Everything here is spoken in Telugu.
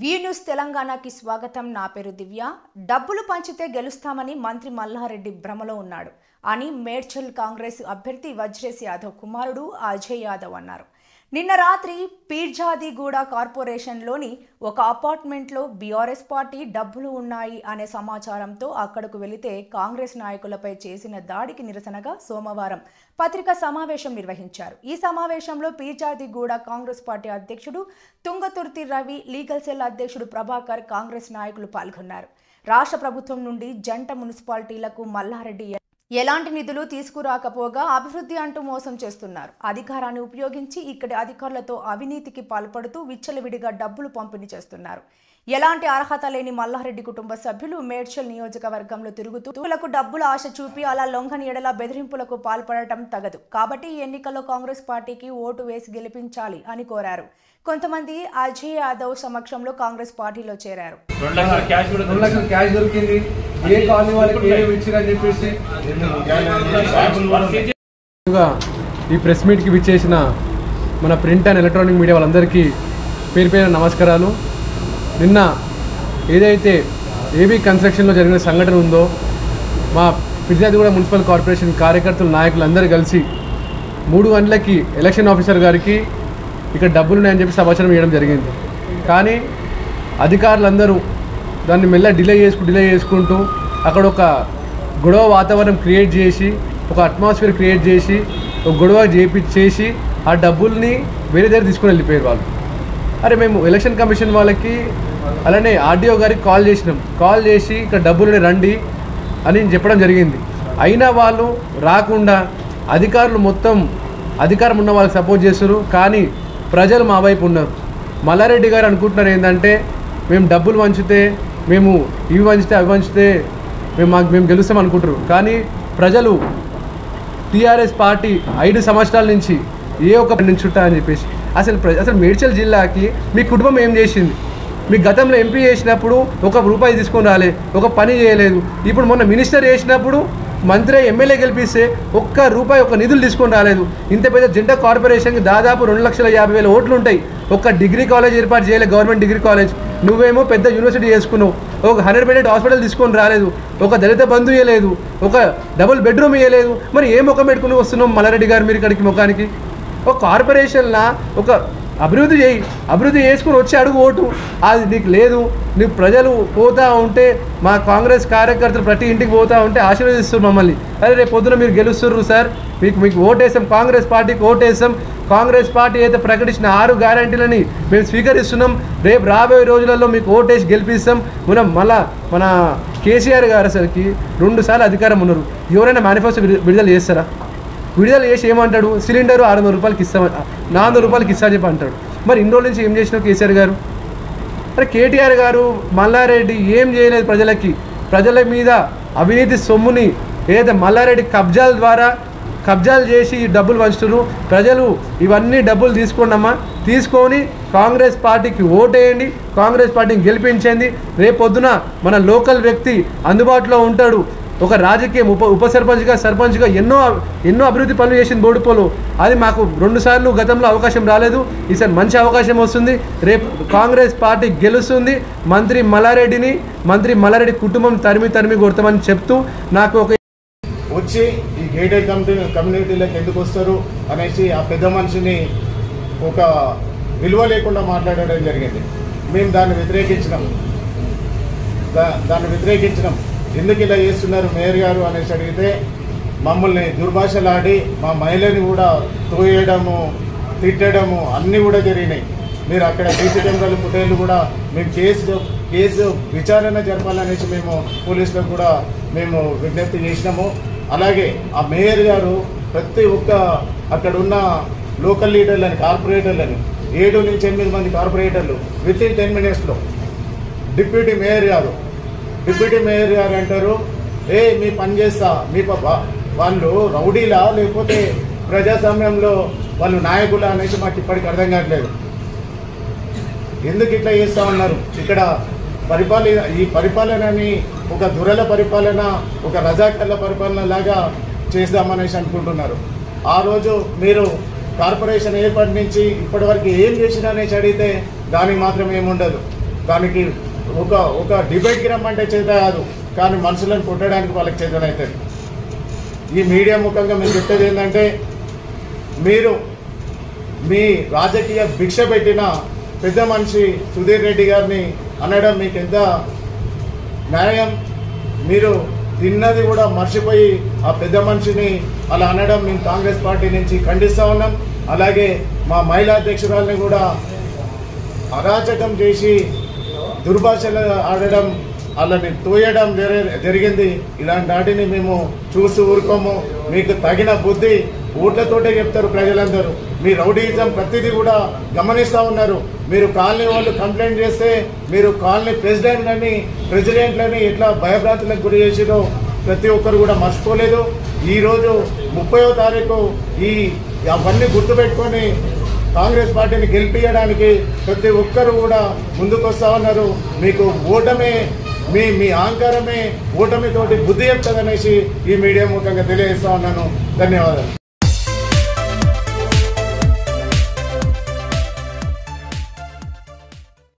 వ్యూ న్యూస్ తెలంగాణకి స్వాగతం నా పేరు దివ్య డబ్బులు పంచితే గెలుస్తామని మంత్రి మల్లారెడ్డి భ్రమలో ఉన్నాడు అని మేడ్చల్ కాంగ్రెస్ అభ్యర్థి వజ్రేష్ యాదవ్ కుమారుడు అజయ్ యాదవ్ అన్నారు నిన్న రాత్రి పీర్జాదిగూడ కార్పొరేషన్లోని ఒక అపార్ట్మెంట్లో బీఆర్ఎస్ పార్టీ డబ్బులు ఉన్నాయి అనే సమాచారంతో అక్కడకు వెళితే కాంగ్రెస్ నాయకులపై చేసిన దాడికి నిరసనగా సోమవారం పత్రికా సమావేశం నిర్వహించారు ఈ సమావేశంలో పీర్జాదిగూడ కాంగ్రెస్ పార్టీ అధ్యక్షుడు తుంగతుర్తి రవి లీగల్ సెల్ అధ్యక్షుడు ప్రభాకర్ కాంగ్రెస్ నాయకులు పాల్గొన్నారు రాష్ట్ర ప్రభుత్వం నుండి జంట మున్సిపాలిటీలకు మల్లారెడ్డి ఎలాంటి నిధులు తీసుకురాకపోగా అభివృద్ధి అంటూ మోసం చేస్తున్నారు అధికారాన్ని ఉపయోగించి ఇక్కడి అధికారులతో అవినీతికి పాల్పడుతూ విచ్చలవిడిగా డబ్బులు పంపిణీ చేస్తున్నారు ఎలాంటి అర్హత లేని మల్లారెడ్డి కుటుంబ సభ్యులు మేడ్చల్ నియోజకవర్గంలో తిరుగుతూ లకు డబ్బుల ఆశ చూపి అలా లొంగని ఎడల బెదిరింపులకు పాల్పడటం తగదు కాబట్టి ఈ ఎన్నికల్లో కాంగ్రెస్ పార్టీకి ఓటు వేసి గెలిపించాలి అని కోరారు కొంతమంది అజయ్ యాదవ్ సమక్షంలో కాంగ్రెస్ పార్టీలో చేరారు రెండు లక్షల క్యాష్ కూడా రెండు లక్షల క్యాష్ దొరికింది ఏ కాలనీ వాళ్ళకి ఏమి ఇచ్చిరని చెప్పేసి ముందుగా ఈ ప్రెస్ మీట్కి విచ్చేసిన మన ప్రింట్ అండ్ ఎలక్ట్రానిక్ మీడియా వాళ్ళందరికీ పేరు పేరు నమస్కారాలు నిన్న ఏదైతే ఏబీ కన్స్ట్రక్షన్లో జరిగిన సంఘటన ఉందో మా ఫిర్యాదిగూడ మున్సిపల్ కార్పొరేషన్ కార్యకర్తలు నాయకులు అందరూ కలిసి మూడు గంటలకి ఎలక్షన్ ఆఫీసర్ గారికి ఇక్కడ డబ్బులు ఉన్నాయని చెప్పి సమాచారం ఇవ్వడం జరిగింది కానీ అధికారులందరూ దాన్ని మెల్ల డిలే చేసుకు డిలే చేసుకుంటూ అక్కడ ఒక గొడవ వాతావరణం క్రియేట్ చేసి ఒక అట్మాస్ఫియర్ క్రియేట్ చేసి ఒక గొడవ చేపి చేసి ఆ డబ్బుల్ని వేరే దగ్గర తీసుకుని వెళ్ళిపోయారు వాళ్ళు అరే మేము ఎలక్షన్ కమిషన్ వాళ్ళకి అలానే ఆర్డీఓ గారికి కాల్ చేసినాం కాల్ చేసి ఇక్కడ డబ్బులు రండి అని చెప్పడం జరిగింది అయినా వాళ్ళు రాకుండా అధికారులు మొత్తం అధికారం ఉన్న వాళ్ళకి సపోర్ట్ చేస్తారు కానీ ప్రజలు మా వైపు ఉన్నారు మల్లారెడ్డి గారు అనుకుంటున్నారు ఏంటంటే మేము డబ్బులు వంచితే మేము ఇవి వంచితే అవి వంచితే మేము మాకు మేము గెలుస్తాం అనుకుంటారు కానీ ప్రజలు టీఆర్ఎస్ పార్టీ ఐదు సంవత్సరాల నుంచి ఏ ఒక్క చుట్టా అని చెప్పేసి అసలు ప్ర- అసలు మేడ్చల్ జిల్లాకి మీ కుటుంబం ఏం చేసింది మీ గతంలో ఎంపీ చేసినప్పుడు ఒక రూపాయి తీసుకొని రాలే ఒక పని చేయలేదు ఇప్పుడు మొన్న మినిస్టర్ చేసినప్పుడు మంత్రి ఎమ్మెల్యే గెలిపిస్తే ఒక్క రూపాయి ఒక నిధులు తీసుకొని రాలేదు ఇంత పెద్ద జంట కార్పొరేషన్కి దాదాపు రెండు లక్షల యాభై వేల ఓట్లు ఉంటాయి ఒక డిగ్రీ కాలేజ్ ఏర్పాటు చేయలేదు గవర్నమెంట్ డిగ్రీ కాలేజ్ నువ్వేమో పెద్ద యూనివర్సిటీ చేసుకున్నావు ఒక హండ్రెడ్ బెడెడ్ హాస్పిటల్ తీసుకొని రాలేదు ఒక దళిత బంధు ఇవ్వలేదు ఒక డబుల్ బెడ్రూమ్ ఇవ్వలేదు మరి ఏ ముఖం పెట్టుకుని వస్తున్నాం మల్లారెడ్డి గారు మీరు ఇక్కడికి ముఖానికి ఒక కార్పొరేషన్లా ఒక అభివృద్ధి చేయి అభివృద్ధి చేసుకుని వచ్చి అడుగు ఓటు అది నీకు లేదు నీకు ప్రజలు పోతా ఉంటే మా కాంగ్రెస్ కార్యకర్తలు ప్రతి ఇంటికి పోతా ఉంటే ఆశీర్వదిస్తారు మమ్మల్ని అరే రేపు పొద్దున మీరు గెలుస్తుర్రు సార్ మీకు మీకు ఓటేసాం కాంగ్రెస్ పార్టీకి ఓటేసాం కాంగ్రెస్ పార్టీ అయితే ప్రకటించిన ఆరు గ్యారంటీలని మేము స్వీకరిస్తున్నాం రేపు రాబోయే రోజులలో మీకు ఓటేసి గెలిపిస్తాం మనం మళ్ళా మన కేసీఆర్ గారు అసలుకి రెండు సార్లు అధికారం ఉన్నారు ఎవరైనా మేనిఫెస్టో విడుదల చేస్తారా విడుదల చేసి ఏమంటాడు సిలిండర్ ఆరు వందల రూపాయలకి ఇస్తామని నాలుగు వందల రూపాయలకి ఇస్తా చెప్పి అంటాడు మరి ఇన్ని రోజుల నుంచి ఏం చేసినావు కేసీఆర్ గారు మరి కేటీఆర్ గారు మల్లారెడ్డి ఏం చేయలేదు ప్రజలకి ప్రజల మీద అవినీతి సొమ్ముని ఏదైతే మల్లారెడ్డి కబ్జాల ద్వారా కబ్జాలు చేసి ఈ డబ్బులు పంచుతున్నారు ప్రజలు ఇవన్నీ డబ్బులు తీసుకోండమ్మా తీసుకొని కాంగ్రెస్ పార్టీకి ఓటేయండి కాంగ్రెస్ పార్టీని గెలిపించండి రేపొద్దున మన లోకల్ వ్యక్తి అందుబాటులో ఉంటాడు ఒక రాజకీయం ఉప ఉప సర్పంచ్గా సర్పంచ్గా ఎన్నో ఎన్నో అభివృద్ధి పనులు చేసింది బోడుపోలు అది మాకు రెండు సార్లు గతంలో అవకాశం రాలేదు ఈసారి మంచి అవకాశం వస్తుంది రేపు కాంగ్రెస్ పార్టీ గెలుస్తుంది మంత్రి మల్లారెడ్డిని మంత్రి మల్లారెడ్డి కుటుంబం తరిమి తరిమి కొడతామని చెప్తూ నాకు ఒక వచ్చి ఈ గేటెడ్ కమ్యూనిటీ కమ్యూనిటీలకు ఎందుకు వస్తారు అనేసి ఆ పెద్ద మనిషిని ఒక విలువ లేకుండా మాట్లాడడం జరిగింది మేము దాన్ని వ్యతిరేకించినాం దా- దాన్ని వ్యతిరేకించినాం ఎందుకు ఇలా చేస్తున్నారు మేయర్ గారు అనేసి అడిగితే మమ్మల్ని దుర్భాషలాడి మా మహిళని కూడా తోయడము తిట్టడము అన్నీ కూడా జరిగినాయి మీరు అక్కడ సీసీ కెమెరాలు ఫుటేజ్లు కూడా మేము కేసు కేసు విచారణ జరపాలనేసి మేము పోలీసులకు కూడా మేము విజ్ఞప్తి చేసినాము అలాగే ఆ మేయర్ గారు ప్రతి ఒక్క అక్కడ ఉన్న లోకల్ లీడర్లని కార్పొరేటర్లని ఏడు నుంచి ఎనిమిది మంది కార్పొరేటర్లు విత్ ఇన్ టెన్ మినిట్స్లో డిప్యూటీ మేయర్ గారు డిప్యూటీ మేయర్ గారు అంటారు ఏ మీ పని చేస్తా మీ ప- వా- వాళ్ళు రౌడీలా లేకపోతే ప్రజాస్వామ్యంలో వాళ్ళు నాయకులా అనేసి మాకు ఇప్పటికి అర్థం కావట్లేదు ఎందుకు ఇట్లా చేస్తా ఉన్నారు ఇక్కడ పరిపాలన ఈ పరిపాలనని ఒక దురల పరిపాలన ఒక రజాకల్ల పరిపాలన లాగా చేద్దామనేసి అనుకుంటున్నారు ఆ రోజు మీరు కార్పొరేషన్ ఏర్పాటు నుంచి ఇప్పటి వరకు ఏం చేసినా అనేసి అడిగితే దానికి మాత్రం ఏముండదు దానికి ఒక ఒక డిబేట్కి రమ్మంటే చేత కాదు కానీ మనుషులను కొట్టడానికి వాళ్ళకి చేతనవుతుంది ఈ మీడియా ముఖంగా మేము చెప్పేది ఏంటంటే మీరు మీ రాజకీయ భిక్ష పెట్టిన పెద్ద మనిషి సుధీర్ రెడ్డి గారిని అనడం మీకు ఎంత న్యాయం మీరు తిన్నది కూడా మర్చిపోయి ఆ పెద్ద మనిషిని అలా అనడం మేము కాంగ్రెస్ పార్టీ నుంచి ఖండిస్తా ఉన్నాం అలాగే మా మహిళా అధ్యక్షురాలని కూడా అరాచకం చేసి దుర్భాషలు ఆడడం వాళ్ళని తోయడం జరి- జరిగింది ఇలాంటి వాటిని మేము చూసి ఊరుకోము మీకు తగిన బుద్ధి ఓట్లతోటే చెప్తారు ప్రజలందరూ మీ రౌడీయిజం ప్రతిదీ కూడా గమనిస్తూ ఉన్నారు మీరు కాలనీ వాళ్ళు కంప్లైంట్ చేస్తే మీరు కాలనీ ప్రెసిడెంట్లని ప్రెసిడెంట్లని ఎట్లా భయభ్రాంతులకు గురి చేసిరో ప్రతి ఒక్కరు కూడా మర్చిపోలేదు ఈరోజు ముప్పయో తారీఖు ఈ అవన్నీ గుర్తుపెట్టుకొని కాంగ్రెస్ పార్టీని గెలిపించడానికి ప్రతి ఒక్కరు కూడా ముందుకు వస్తా ఉన్నారు మీకు ఓటమే మీ మీ అహంకారమే ఓటమితోటి బుద్ధి చెప్తుందనేసి ఈ మీడియా ముఖంగా తెలియజేస్తా ఉన్నాను ధన్యవాదాలు